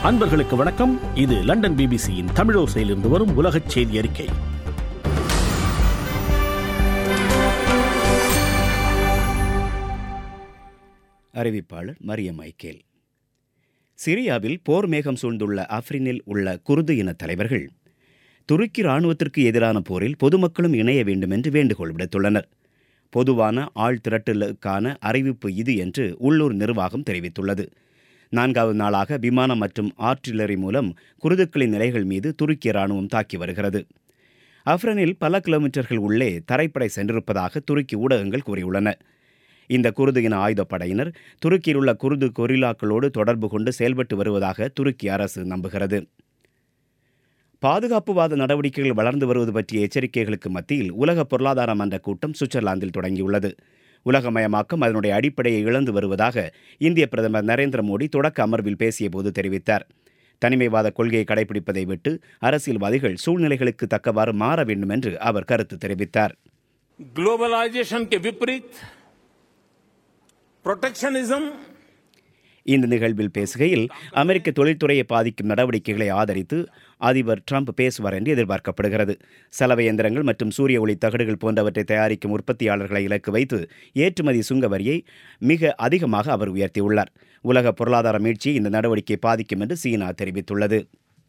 அன்பர்களுக்கு வணக்கம் இது லண்டன் பிபிசியின் தமிழோசையிலிருந்து வரும் உலகச் செய்தி அறிக்கை அறிவிப்பாளர் மரியம் மைக்கேல் சிரியாவில் போர் மேகம் சூழ்ந்துள்ள ஆப்ரினில் உள்ள குருது இன தலைவர்கள் துருக்கி இராணுவத்திற்கு எதிரான போரில் பொதுமக்களும் இணைய வேண்டும் என்று வேண்டுகோள் விடுத்துள்ளனர் பொதுவான ஆள் திரட்டலுக்கான அறிவிப்பு இது என்று உள்ளூர் நிர்வாகம் தெரிவித்துள்ளது நான்காவது நாளாக விமானம் மற்றும் ஆர்டிலரி மூலம் குருதுக்களின் நிலைகள் மீது துருக்கி இராணுவம் தாக்கி வருகிறது அஃப்ரனில் பல கிலோமீட்டர்கள் உள்ளே தரைப்படை சென்றிருப்பதாக துருக்கி ஊடகங்கள் கூறியுள்ளன இந்த குருது இன ஆயுதப்படையினர் துருக்கியில் உள்ள குருது கொரில்லாக்களோடு தொடர்பு கொண்டு செயல்பட்டு வருவதாக துருக்கி அரசு நம்புகிறது பாதுகாப்புவாத நடவடிக்கைகள் வளர்ந்து வருவது பற்றிய எச்சரிக்கைகளுக்கு மத்தியில் உலக பொருளாதார மன்ற கூட்டம் சுவிட்சர்லாந்தில் தொடங்கியுள்ளது உலகமயமாக்கம் அதனுடைய அடிப்படையை இழந்து வருவதாக இந்திய பிரதமர் நரேந்திர மோடி தொடக்க அமர்வில் பேசியபோது தெரிவித்தார் தனிமைவாத கொள்கையை கடைபிடிப்பதை விட்டு அரசியல்வாதிகள் சூழ்நிலைகளுக்கு தக்கவாறு மாற வேண்டும் என்று அவர் கருத்து தெரிவித்தார் ग्लोबलाइजेशन के विपरीत प्रोटेक्शनिज्म இந்த நிகழ்வில் பேசுகையில் அமெரிக்க தொழில்துறையை பாதிக்கும் நடவடிக்கைகளை ஆதரித்து அதிபர் ட்ரம்ப் பேசுவார் என்று எதிர்பார்க்கப்படுகிறது சலவை இயந்திரங்கள் மற்றும் சூரிய ஒளி தகடுகள் போன்றவற்றை தயாரிக்கும் உற்பத்தியாளர்களை இலக்கு வைத்து ஏற்றுமதி சுங்க வரியை மிக அதிகமாக அவர் உயர்த்தியுள்ளார் உலக பொருளாதார மீட்சியை இந்த நடவடிக்கை பாதிக்கும் என்று சீனா தெரிவித்துள்ளது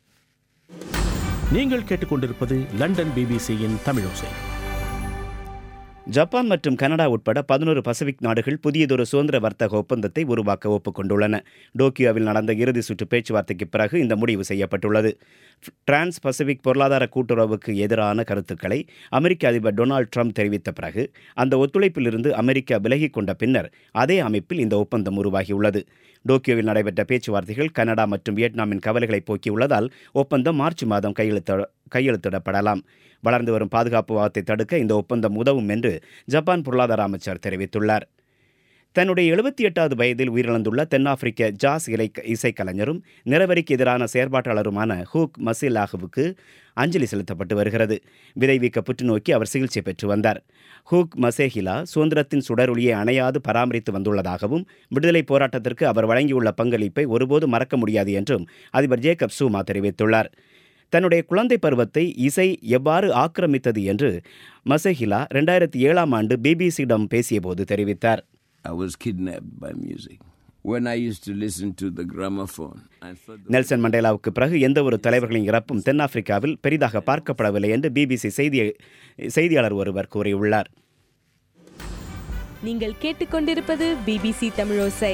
நீங்கள் கேட்டுக்கொண்டிருப்பது லண்டன் பிபிசியின் தமிழோசை ஜப்பான் மற்றும் கனடா உட்பட பதினோரு பசிபிக் நாடுகள் புதியதொரு சுதந்திர வர்த்தக ஒப்பந்தத்தை உருவாக்க ஒப்புக்கொண்டுள்ளன டோக்கியோவில் நடந்த இறுதி சுற்று பேச்சுவார்த்தைக்கு பிறகு இந்த முடிவு செய்யப்பட்டுள்ளது டிரான்ஸ் பசிபிக் பொருளாதார கூட்டுறவுக்கு எதிரான கருத்துக்களை அமெரிக்க அதிபர் டொனால்டு ட்ரம்ப் தெரிவித்த பிறகு அந்த ஒத்துழைப்பிலிருந்து அமெரிக்கா விலகிக் கொண்ட பின்னர் அதே அமைப்பில் இந்த ஒப்பந்தம் உருவாகியுள்ளது டோக்கியோவில் நடைபெற்ற பேச்சுவார்த்தைகள் கனடா மற்றும் வியட்நாமின் கவலைகளை போக்கியுள்ளதால் ஒப்பந்தம் மார்ச் மாதம் கையெழுத்த கையெழுத்திடப்படலாம் வளர்ந்து வரும் பாதுகாப்பு வாதத்தை தடுக்க இந்த ஒப்பந்தம் உதவும் என்று ஜப்பான் பொருளாதார அமைச்சர் தெரிவித்துள்ளார் தன்னுடைய எழுபத்தி எட்டாவது வயதில் உயிரிழந்துள்ள தென்னாப்பிரிக்க ஜாஸ் இலை இசைக்கலைஞரும் நிறவரிக்கு எதிரான செயற்பாட்டாளருமான ஹூக் மசிலாகுவுக்கு அஞ்சலி செலுத்தப்பட்டு வருகிறது விதைவீக்க புற்றுநோக்கி அவர் சிகிச்சை பெற்று வந்தார் ஹூக் மசேஹிலா சுதந்திரத்தின் சுடரொளியை அணையாது பராமரித்து வந்துள்ளதாகவும் விடுதலை போராட்டத்திற்கு அவர் வழங்கியுள்ள பங்களிப்பை ஒருபோதும் மறக்க முடியாது என்றும் அதிபர் ஜேக்கப் சூமா தெரிவித்துள்ளார் தன்னுடைய குழந்தை பருவத்தை இசை எவ்வாறு ஆக்கிரமித்தது என்று மசஹிலா ரெண்டாயிரத்தி ஏழாம் ஆண்டு பிபிசியிடம் பேசியபோது தெரிவித்தார் I was kidnapped by music. When I used to listen to the gramophone, I thought the Nelson மண்டேலாவுக்கு பிறகு எந்த ஒரு தலைவர்களின் இறப்பும் தென்னாப்பிரிக்காவில் பெரிதாக பார்க்கப்படவில்லை என்று பிபிசி செய்தி செய்தியாளர் ஒருவர் கூறியுள்ளார் நீங்கள் கேட்டுக்கொண்டிருப்பது பிபிசி தமிழோசை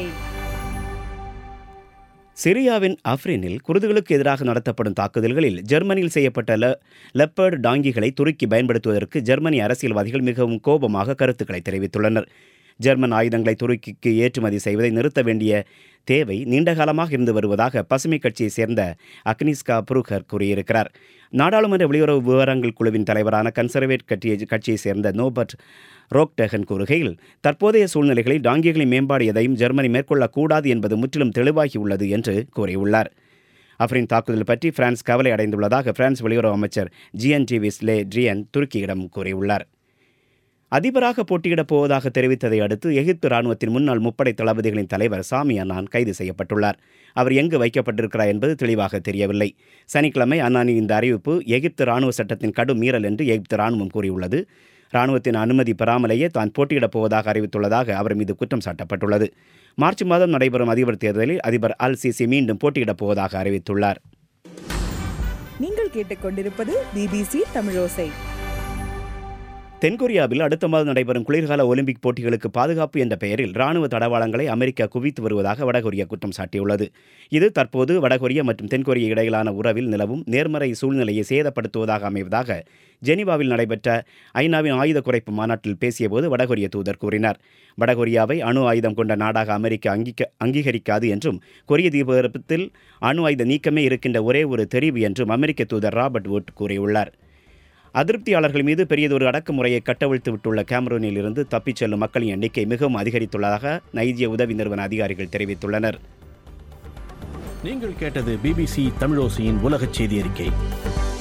சிரியாவின் அஃப்ரினில் குருதுகளுக்கு எதிராக நடத்தப்படும் தாக்குதல்களில் ஜெர்மனியில் செய்யப்பட்ட லெ லெப்பர்டு டாங்கிகளை துருக்கி பயன்படுத்துவதற்கு ஜெர்மனி அரசியல்வாதிகள் மிகவும் கோபமாக கருத்துக்களை தெரிவித்துள்ளனர் ஜெர்மன் ஆயுதங்களை துருக்கிக்கு ஏற்றுமதி செய்வதை நிறுத்த வேண்டிய தேவை நீண்டகாலமாக இருந்து வருவதாக பசுமை கட்சியைச் சேர்ந்த அக்னிஸ்கா புருகர் கூறியிருக்கிறார் நாடாளுமன்ற வெளியுறவு விவரங்கள் குழுவின் தலைவரான கன்சர்வேட் கட்சியை கட்சியைச் சேர்ந்த நோபர்ட் ரோக்டெகன் கூறுகையில் தற்போதைய சூழ்நிலைகளில் டாங்கிகளின் மேம்பாடு எதையும் ஜெர்மனி மேற்கொள்ளக்கூடாது என்பது முற்றிலும் தெளிவாகியுள்ளது என்று கூறியுள்ளார் அஃப்ரின் தாக்குதல் பற்றி பிரான்ஸ் கவலை அடைந்துள்ளதாக பிரான்ஸ் வெளியுறவு அமைச்சர் ஜிஎன் டி விஸ்லே ட்ரியன் துருக்கியிடம் கூறியுள்ளார் அதிபராக போட்டியிடப் போவதாக தெரிவித்ததை அடுத்து எகிப்து ராணுவத்தின் முன்னாள் முப்படை தளபதிகளின் தலைவர் சாமி அன்னான் கைது செய்யப்பட்டுள்ளார் அவர் எங்கு வைக்கப்பட்டிருக்கிறார் என்பது தெளிவாக தெரியவில்லை சனிக்கிழமை அன்னானின் இந்த அறிவிப்பு எகிப்து ராணுவ சட்டத்தின் கடும் மீறல் என்று எகிப்து ராணுவம் கூறியுள்ளது ராணுவத்தின் அனுமதி பெறாமலேயே தான் போட்டியிடப் போவதாக அறிவித்துள்ளதாக அவர் மீது குற்றம் சாட்டப்பட்டுள்ளது மார்ச் மாதம் நடைபெறும் அதிபர் தேர்தலில் அதிபர் அல் சிசி மீண்டும் போட்டியிடப் போவதாக அறிவித்துள்ளார் நீங்கள் கேட்டுக்கொண்டிருப்பது பிபிசி தமிழோசை தென்கொரியாவில் அடுத்த மாதம் நடைபெறும் குளிர்கால ஒலிம்பிக் போட்டிகளுக்கு பாதுகாப்பு என்ற பெயரில் ராணுவ தடவாளங்களை அமெரிக்கா குவித்து வருவதாக வடகொரியா குற்றம் சாட்டியுள்ளது இது தற்போது வடகொரியா மற்றும் தென்கொரியா இடையிலான உறவில் நிலவும் நேர்மறை சூழ்நிலையை சேதப்படுத்துவதாக அமைவதாக ஜெனீவாவில் நடைபெற்ற ஐநாவின் ஆயுத குறைப்பு மாநாட்டில் பேசியபோது வடகொரிய தூதர் கூறினார் வடகொரியாவை அணு ஆயுதம் கொண்ட நாடாக அமெரிக்கா அங்கீக அங்கீகரிக்காது என்றும் கொரிய தீபகற்பத்தில் அணு ஆயுத நீக்கமே இருக்கின்ற ஒரே ஒரு தெரிவு என்றும் அமெரிக்க தூதர் ராபர்ட் வுட் கூறியுள்ளார் அதிருப்தியாளர்கள் மீது பெரியதொரு அடக்குமுறையை கட்டவிழ்த்து விட்டுள்ள கேமரூனில் இருந்து தப்பிச் செல்லும் மக்களின் எண்ணிக்கை மிகவும் அதிகரித்துள்ளதாக நைஜிய உதவி நிறுவன அதிகாரிகள் தெரிவித்துள்ளனர் நீங்கள் கேட்டது பிபிசி தமிழோசையின் உலகச் செய்தி அறிக்கை